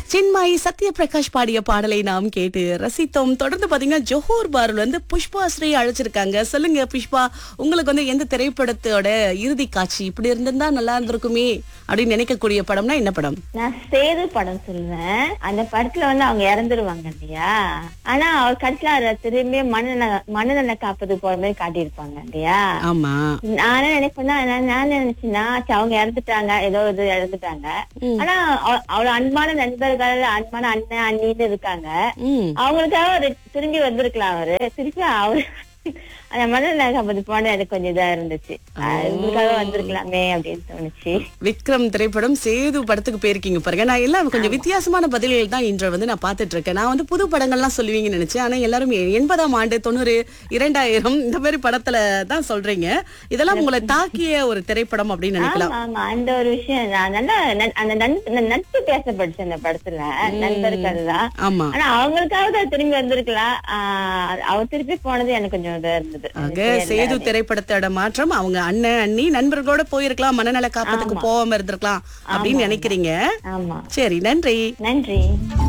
சின்மாயி சத்யபிரகாஷ் பாடிய பாடலை நாம் கேட்டு ரசித்தோம் தொடர்ந்து பாத்தீங்கன்னா ஜோஹர் பார்ல வந்து புஷ்பா ஸ்ரீ அழைச்சிருக்காங்க சொல்லுங்க புஷ்பா உங்களுக்கு வந்து எந்த திரைப்படத்தோட இறுதி காட்சி இப்படி இருந்திருந்தா நல்லா இருந்திருக்குமே அப்படின்னு நினைக்கக்கூடிய படம்னா என்ன படம் நான் சேது படம் சொல்லுவேன் அந்த படத்துல வந்து அவங்க இறந்துருவாங்க இல்லையா ஆனா அவர் கடைசியில அவரை திரும்பி மனநல மனநல காப்பது போற மாதிரி காட்டியிருப்பாங்க இல்லையா ஆமா நான் என்ன நினைப்பேன்னா நான் நான் நினைச்சேன்னா சரி, அவங்க இறந்துட்டாங்க ஏதோ இது இறந்துட்டாங்க ஆனா அவ- அவ்வளவு அன்பான நண்பர்கள் அன்பான அண்ணன் அண்ணின்னு இருக்காங்க ம் அவங்களுக்காக ஒரு திரும்பி வந்திருக்கலாம் அவரு திருப்பி அவரு அந்த மனநல காப்பது போன எனக்கு கொஞ்சம் இதா இருந்துச்சு அஹ் இவங்களுக்காக வந்திருக்கலாமே அப்படின்னு தோணுச்சு விக்ரம் திரைப்படம் சேது படத்துக்கு போயிருக்கீங்க பாருங்க நான் எல்லாம் கொஞ்சம் வித்தியாசமான பதில்கள் தான் இன்று வந்து நான் பார்த்துட்டு இருக்கேன் நான் வந்து புது படங்கள்லாம் சொல்லுவீங்கன்னு நினைச்சேன் ஆனா எல்லாரும் எண்பதாம் ஆண்டு தொண்ணூறு இரண்டாயிரம் இந்த மாதிரி படத்துல தான் சொல்றீங்க இதெல்லாம் உங்களை தாக்கிய ஒரு திரைப்படம் அப்படின்னு நினைக்கலாம் ஆமா ஆமா அந்த ஒரு விஷயம் நான் நல்லா நன்- அந்த நன்- அந்த நட்பு பேசப்படுச்சு அந்த படத்துல நண்பர்கள் தான் ஆமா ஆனா அவங்களுக்காக திரும்பி வந்திருக்கலாம் ஆஹ் அவர் திருப்பி போனது எனக்கு கொஞ்சம் இதா இருந்தது ஆக சேது திரைப்படத்தோட மாற்றம் அவங்க அண்ணன் அண்ணி நண்பர்களோட போயிருக்கலாம் மனநல காப்பத்துக்கு போகாம இருந்திருக்கலாம் அப்படின்னு நினைக்கிறீங்க ஆமா சரி நன்றி நன்றி